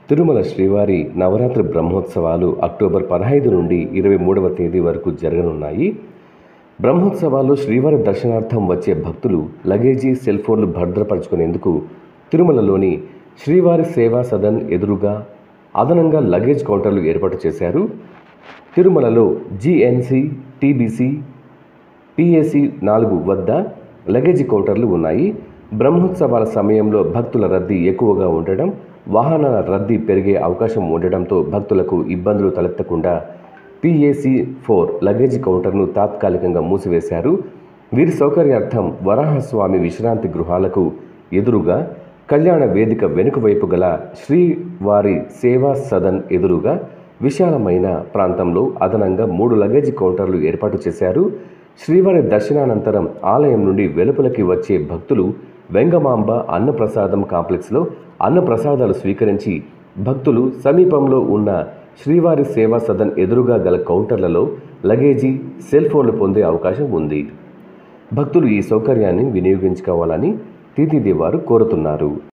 తిరుమల శ్రీవారి నవరాత్రి బ్రహ్మోత్సవాలు అక్టోబర్ పదహైదు నుండి ఇరవై మూడవ తేదీ వరకు జరగనున్నాయి బ్రహ్మోత్సవాల్లో శ్రీవారి దర్శనార్థం వచ్చే భక్తులు లగేజీ సెల్ ఫోన్లు భద్రపరుచుకునేందుకు తిరుమలలోని శ్రీవారి సేవా సదన్ ఎదురుగా అదనంగా లగేజ్ కౌంటర్లు ఏర్పాటు చేశారు తిరుమలలో జిఎన్సి టీబీసీ పిఎసి నాలుగు వద్ద లగేజీ కౌంటర్లు ఉన్నాయి బ్రహ్మోత్సవాల సమయంలో భక్తుల రద్దీ ఎక్కువగా ఉండడం వాహనాల రద్దీ పెరిగే అవకాశం ఉండడంతో భక్తులకు ఇబ్బందులు తలెత్తకుండా పిఏసి ఫోర్ లగేజీ కౌంటర్ను తాత్కాలికంగా మూసివేశారు వీరి సౌకర్యార్థం వరాహస్వామి విశ్రాంతి గృహాలకు ఎదురుగా కళ్యాణ వేదిక వెనుక వైపు గల శ్రీవారి సేవా సదన్ ఎదురుగా విశాలమైన ప్రాంతంలో అదనంగా మూడు లగేజీ కౌంటర్లు ఏర్పాటు చేశారు శ్రీవారి దర్శనానంతరం ఆలయం నుండి వెలుపలకి వచ్చే భక్తులు వెంగమాంబ అన్నప్రసాదం కాంప్లెక్స్లో అన్నప్రసాదాలు స్వీకరించి భక్తులు సమీపంలో ఉన్న శ్రీవారి సేవా సదన్ ఎదురుగా గల కౌంటర్లలో లగేజీ సెల్ ఫోన్లు పొందే అవకాశం ఉంది భక్తులు ఈ సౌకర్యాన్ని వినియోగించుకోవాలని తితిది వారు కోరుతున్నారు